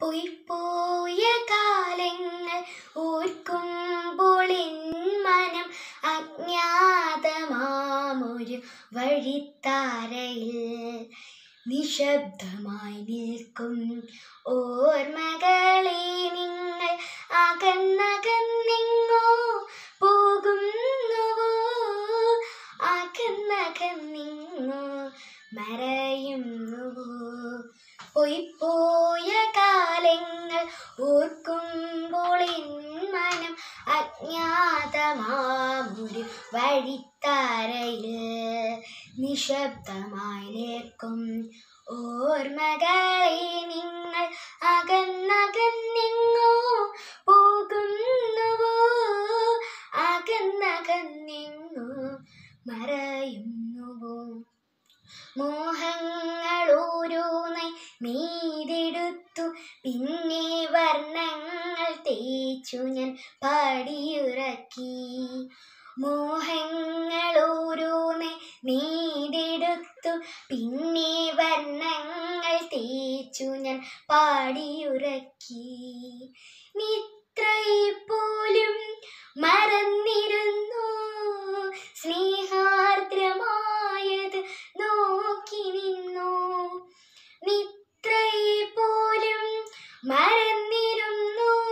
പോയിപ്പോയ കാലങ്ങൾ ഓർക്കുമ്പോൾ എൻ മനം അജ്ഞാതമാമൊരു വഴിത്താരയിൽ നിശബ്ദമായി നിൽക്കും ഓർമ്മകളെ നിങ്ങൾ അകന്നകന്നെങ്ങോ പോകുന്നുവോ അകന്നകന്നെങ്ങോ മറയുന്നുവോ പോയിപ്പോയ കാലങ്ങൾ ഓർക്കുമ്പോൾ എൻ മനം അജ്ഞാതമാമൊരു വഴിത്താരയിൽ നിശബ്ദമായി നിൽക്കും ഓർമ്മകളെ നിങ്ങൾ അകന്നകന്നെങ്ങോ പോകുന്നുവോ അകന്നകന്നെങ്ങോ മറയുന്നുവോ മോഹങ്ങൾ ഓരോന്നായി നീതെടുത്തു പിന്നെ വർണ്ണങ്ങൾ തേച്ചു ഞാൻ പാടിയുറക്കി മോഹങ്ങൾ ഓരോന്നായി നീതെടുത്തു പിന്നെ വർണ്ണങ്ങൾ തേച്ചു ഞാൻ പാടിയുറക്കി നിത്രയെ പോലും മറന്നിരുന്നു സ്നേഹാർദ്രമായത് നോക്കി നിന്നു നിത്രയെ പോലും മറന്നിരുന്നു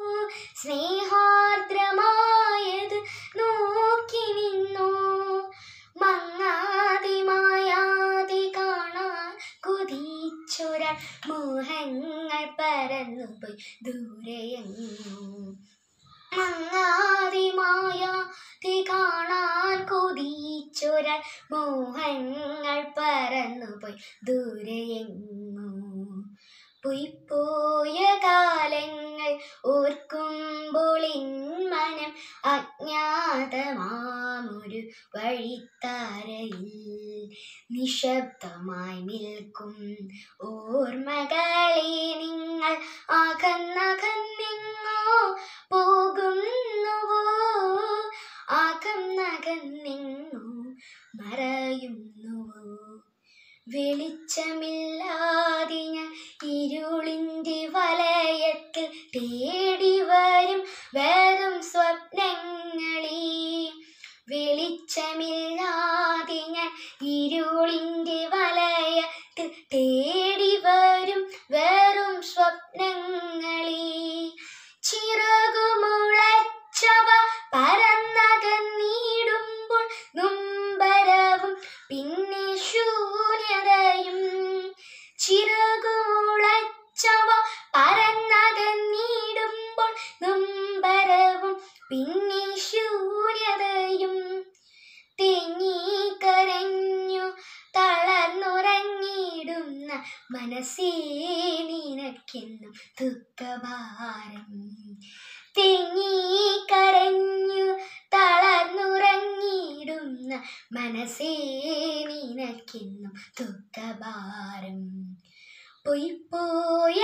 സ്നേഹാർദ്രമായത് നോക്കി നിന്നു മങ്ങാതെ മായാതെ കാണാൻ കുതിച്ചൊരാൾ മോഹങ്ങൾ പരന്നുപോയി ദൂരെയെങ്ങോ മങ്ങാതെ മായാതെ കാണാൻ കൊതിച്ചൊരാൾ മോഹങ്ങൾ പറന്നുപോയി ദൂരെയെങ്ങോ പൊയ്പോയ കാലങ്ങൾ ഓർക്കുമ്പോൾ എൻ മനം അജ്ഞാതമാമൊരു വഴിത്താരയിൽ നിശബ്ദമായി നിൽക്കും ഓർമ്മകളെ നിങ്ങൾ അകന്നകന്നെങ്ങോ പോകുന്നുവോ അകന്നകന്നെങ്ങോ മറയുന്നുവോ വെളിച്ചമില്ലാതെ ഞാൻ ഇരുളിൻ്റെ വലയത്തിൽ തേടി വരും വെറും സ്വപ്നങ്ങളെ വെളിച്ചമില്ലാതെ ഞാൻ ഇരുളിൻ്റെ വലയത്തിൽ തേടി വരും വെറും സ്വപ്നങ്ങളെ ചിറകുമുളച്ചവ പറന്നകന്നിടുമ്പോൾ നുംബരവും പിന്നെ ശൂന്യതയും ചിറകുമുളച്ചവ പറന്നകന്നിടുമ്പോൾ നുംബരവും പിന്നെ ശൂന്യതയും തെങ്ങിക്കരഞ്ഞു തളർന്നുറങ്ങിടുന്ന മനസ്സേ നിനക്കെന്നും ദുഃഖഭാരം തെങ്ങിക്കരഞ്ഞു തളർന്നുറങ്ങിടുന്ന മനസ്സേ നിനക്കെന്നും ദുഃഖഭാരം പൊയ്പോയ